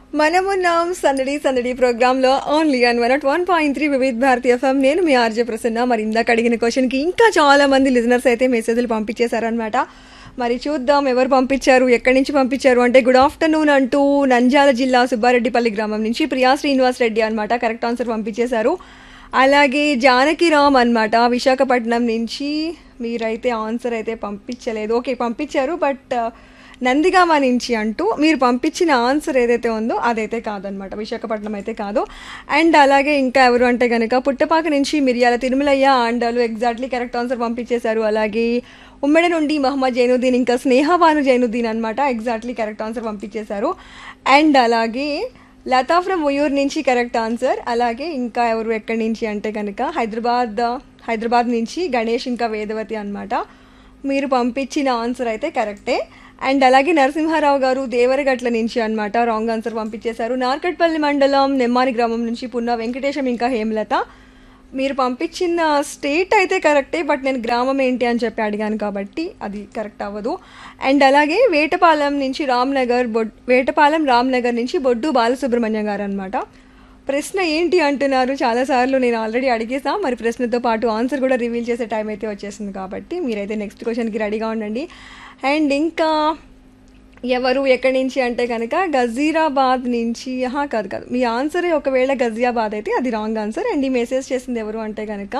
మనమున్నాం సందడి సందడి ప్రోగ్రాంలో only on one at one point three Vividh Bharati FM నేను మీ ఆర్జే ప్రసన్న మరి ఇందాక అడిగిన క్వశ్చన్కి ఇంకా చాలా మంది లిజనర్స్ అయితే మెసేజ్లు పంపించేశారనమాట మరి చూద్దాం ఎవరు పంపించారు ఎక్కడి నుంచి పంపించారు అంటే గుడ్ ఆఫ్టర్నూన్ అంటూ నంద్యాల జిల్లా సుబ్బారెడ్డిపల్లి గ్రామం నుంచి ప్రియా శ్రీనివాస్ రెడ్డి అనమాట కరెక్ట్ ఆన్సర్ పంపించేశారు అలాగే జానకిరామ్ అనమాట విశాఖపట్నం నుంచి మీరైతే ఆన్సర్ అయితే పంపించలేదు ఓకే పంపించారు బట్ నందిగామ నుంచి అంటూ మీరు పంపించిన ఆన్సర్ ఏదైతే ఉందో అదైతే కాదనమాట విశాఖపట్నం అయితే కాదు అండ్ అలాగే ఇంకా ఎవరు అంటే కనుక పుట్టపాక నుంచి Miriyala Tirumalayya Andalu exactly correct answer పంపించేశారు అలాగే ఉమ్మడి నుండి మహమ్మద్ జైనుద్దీన్ ఇంకా స్నేహవాను జైనుద్దీన్ అనమాట ఎగ్జాక్ట్లీ కరెక్ట్ ఆన్సర్ పంపించేశారు అండ్ అలాగే లతా ఫ్రమ్ ఉయూర్ నుంచి కరెక్ట్ ఆన్సర్ అలాగే ఇంకా ఎవరు ఎక్కడి నుంచి అంటే కనుక హైదరాబాద్ హైదరాబాద్ నుంచి గణేష్ ఇంకా వేదవతి అనమాట మీరు పంపించిన ఆన్సర్ అయితే కరెక్టే అండ్ అలాగే నరసింహారావు గారు దేవరగట్ల నుంచి అనమాట రాంగ్ ఆన్సర్ పంపించేశారు నార్కట్పల్లి మండలం నెమ్మాని గ్రామం నుంచి పున్న వెంకటేశం ఇంకా హేమలత మీరు పంపించిన స్టేట్ అయితే కరెక్టే బట్ నేను గ్రామం ఏంటి అని చెప్పి అడిగాను కాబట్టి అది కరెక్ట్ అవ్వదు అండ్ అలాగే వేటపాలెం నుంచి రామ్నగర్ బొడ్ వేటపాలెం రామ్నగర్ నుంచి బొడ్డు బాలసుబ్రహ్మణ్యం గారు అనమాట ప్రశ్న ఏంటి అంటున్నారు చాలాసార్లు నేను ఆల్రెడీ అడిగేసా మరి ప్రశ్నతో పాటు ఆన్సర్ కూడా రివీల్ చేసే టైం అయితే వచ్చేసింది కాబట్టి మీరైతే నెక్స్ట్ క్వశ్చన్కి రెడీగా ఉండండి అండ్ ఇంకా ఎవరు ఎక్కడి నుంచి అంటే కనుక గజీరాబాద్ నుంచి ఆహా కాదు కాదు మీ ఆన్సరే ఒకవేళ గజియాబాద్ అయితే అది రాంగ్ ఆన్సర్ అండ్ ఈ మెసేజ్ చేసింది ఎవరు అంటే కనుక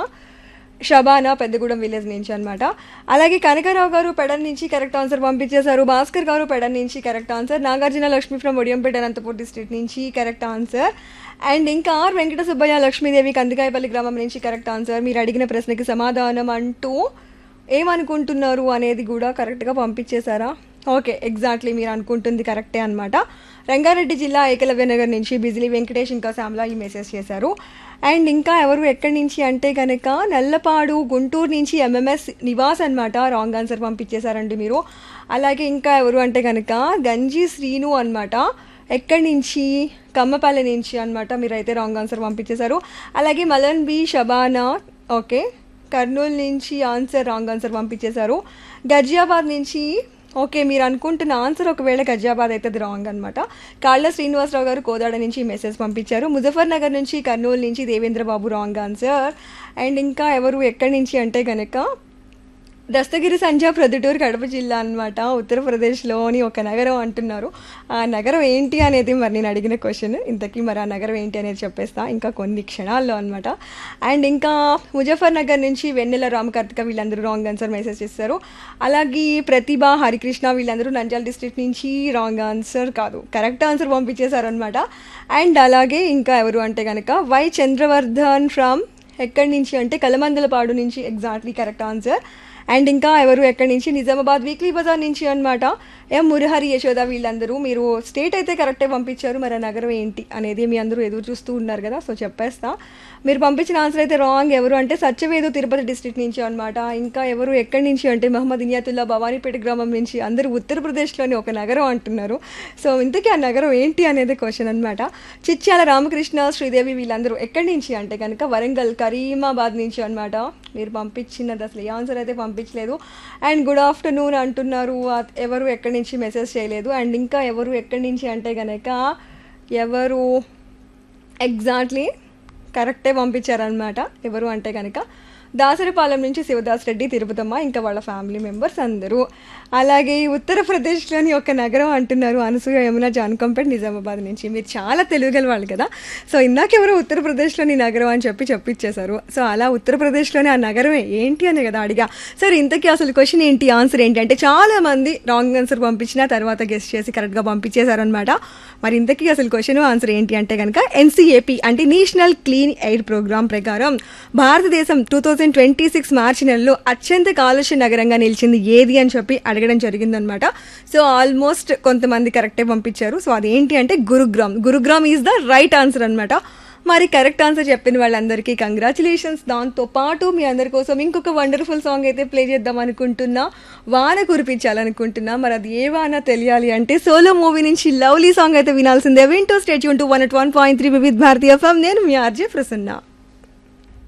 షబానా పెద్దగూడెం విలేజ్ నుంచి అనమాట అలాగే కనకరావు గారు పెడన్ నుంచి కరెక్ట్ ఆన్సర్ పంపించేశారు భాస్కర్ గారు పెడన్ నుంచి correct answer Nagarjuna Lakshmi from Odiyampeta Anantapur district నుంచి కరెక్ట్ ఆన్సర్ అండ్ ఇంకా ఆర్ వెంకట సుబ్బయ్య లక్ష్మీదేవి కందికాయపల్లి గ్రామం నుంచి కరెక్ట్ ఆన్సర్ మీరు అడిగిన ప్రశ్నకి సమాధానం అంటూ ఏమనుకుంటున్నారు అనేది కూడా కరెక్ట్గా పంపించేశారా ఓకే ఎగ్జాక్ట్లీ మీరు అనుకుంటుంది కరెక్టే అనమాట రంగారెడ్డి జిల్లా ఏకలవ్య నగర్ నుంచి బిజిలీ వెంకటేష్ ఇంకా శ్యామ్లా ఈ మెసేజ్ చేశారు అండ్ ఇంకా ఎవరు ఎక్కడి నుంచి అంటే కనుక నల్లపాడు గుంటూరు నుంచి ఎంఎంఎస్ నివాస్ అనమాట రాంగ్ ఆన్సర్ పంపించేశారండి మీరు అలాగే ఇంకా ఎవరు అంటే కనుక గంజి శ్రీను అనమాట ఎక్కడి నుంచి కమ్మపల్లి నుంచి అనమాట మీరైతే రాంగ్ ఆన్సర్ పంపించేశారు అలాగే మలన్ బి షబానా ఓకే కర్నూలు నుంచి ఆన్సర్ రాంగ్ ఆన్సర్ పంపించేశారు గజియాబాద్ నుంచి ఓకే మీరు అనుకుంటున్న ఆన్సర్ ఒకవేళ గజియాబాద్ అయితే అది రాంగ్ అనమాట కాళ్ళ శ్రీనివాసరావు గారు కోదాడ నుంచి మెసేజ్ పంపించారు ముజఫర్ నగర్ నుంచి కర్నూలు నుంచి Devendra Babu wrong answer and ఇంకా ఎవరు ఎక్కడి నుంచి అంటే కనుక దస్తగిరి సంజా ప్రొద్దుటూరు కడప జిల్లా అనమాట ఉత్తరప్రదేశ్లోని ఒక నగరం అంటున్నారు ఆ నగరం ఏంటి అనేది మరి నేను అడిగిన క్వశ్చన్ ఇంతకీ మరి ఆ నగరం ఏంటి అనేది చెప్పేస్తా ఇంకా కొన్ని క్షణాల్లో అనమాట అండ్ ఇంకా ముజఫర్ నగర్ నుంచి వెన్నెల రామకార్తిక వీళ్ళందరూ రాంగ్ ఆన్సర్ మెసేజ్ చేస్తారు అలాగే ప్రతిభ హరికృష్ణ వీళ్ళందరూ నంజాల్ డిస్ట్రిక్ట్ నుంచి రాంగ్ ఆన్సర్ కాదు కరెక్ట్ ఆన్సర్ పంపించేశారనమాట అండ్ అలాగే ఇంకా ఎవరు అంటే కనుక వై చంద్రవర్ధన్ ఫ్రమ్ ఎక్కడి నుంచి అంటే కలమందలపాడు నుంచి ఎగ్జాక్ట్లీ కరెక్ట్ ఆన్సర్ అండ్ ఇంకా ఎవరు ఎక్కడి నుంచి నిజామాబాద్ వీక్లీ బజార్ నుంచి అనమాట ఎం మురహరి యశోద వీళ్ళందరూ మీరు స్టేట్ అయితే కరెక్టే పంపించారు మరి ఆ నగరం ఏంటి అనేది మీ అందరూ ఎదురు చూస్తూ ఉన్నారు కదా సో చెప్పేస్తా మీరు పంపించిన ఆన్సర్ అయితే రాంగ్ ఎవరు అంటే సత్యవేదు తిరుపతి డిస్ట్రిక్ట్ నుంచి అనమాట ఇంకా ఎవరు ఎక్కడి నుంచి అంటే మహమ్మద్ ఇనియాతుల్లా భవానీపేట గ్రామం నుంచి అందరూ ఉత్తరప్రదేశ్లోని ఒక నగరం అంటున్నారు సో ఇంతకీ ఆ నగరం ఏంటి అనేది క్వశ్చన్ అనమాట చిచ్యాల రామకృష్ణ శ్రీదేవి వీళ్ళందరూ ఎక్కడి నుంచి అంటే కనుక వరంగల్ కరీమాబాద్ నుంచి అనమాట మీరు పంపించినది అసలు ఏ ఆన్సర్ అయితే పంపించలేదు అండ్ గుడ్ ఆఫ్టర్నూన్ అంటున్నారు ఎవరు ఎక్కడి నుంచి మెసేజ్ చేయలేదు అండ్ ఇంకా ఎవరు ఎక్కడి నుంచి అంటే కనుక ఎవరు ఎగ్జాక్ట్లీ కరెక్టే పంపించారనమాట ఎవరు అంటే కనుక దాసరిపాలెం నుంచి శివదాస్ రెడ్డి తిరుపతమ్మ ఇంకా వాళ్ళ ఫ్యామిలీ మెంబర్స్ అందరూ అలాగే ఉత్తరప్రదేశ్లోని ఒక నగరం అంటున్నారు అనసూయ యమున జాన్కంపేట్ నిజామాబాద్ నుంచి మీరు చాలా తెలుగుగల వాళ్ళు కదా సో ఇందాకెవరో ఉత్తరప్రదేశ్లోని నగరం అని చెప్పి చెప్పించేశారు సో అలా ఉత్తరప్రదేశ్లోని ఆ నగరమే ఏంటి అనే కదా అడిగా సరే ఇంతకీ అసలు క్వశ్చన్ ఏంటి ఆన్సర్ ఏంటి అంటే చాలా మంది రాంగ్ ఆన్సర్ పంపించిన తర్వాత గెస్ట్ చేసి కరెక్ట్గా పంపించేశారనమాట మరి ఇంతకీ అసలు క్వశ్చన్ ఆన్సర్ ఏంటి అంటే కనుక ఎన్సీఏపీ అంటే నేషనల్ క్లీన్ ఎయిర్ ప్రోగ్రామ్ ప్రకారం భారతదేశం టూ థౌజండ్ ట్వంటీ సిక్స్ మార్చి నెలలో అత్యంత కాలుష్య నగరంగా నిలిచింది ఏది అని చెప్పి అడగడం జరిగిందనమాట సో ఆల్మోస్ట్ కొంతమంది కరెక్టే పంపించారు సో అదేంటి అంటే Gurugram Gurugram is the right answer అనమాట మరి కరెక్ట్ ఆన్సర్ చెప్పిన వాళ్ళందరికీ కంగ్రాచులేషన్స్ దాంతో పాటు మీ అందరి కోసం ఇంకొక వండర్ఫుల్ సాంగ్ అయితే ప్లే చేద్దాం అనుకుంటున్నా వాన కురిపించాలనుకుంటున్నా మరి అది ఏ వాన తెలియాలి అంటే సోలో మూవీ నుంచి లవ్లీ సాంగ్ అయితే వినాల్సిందే వింటూ స్టేట్ యూన్ to one at one point three Vividh Bharati FM నేను మీ ఆర్జే ప్రసన్న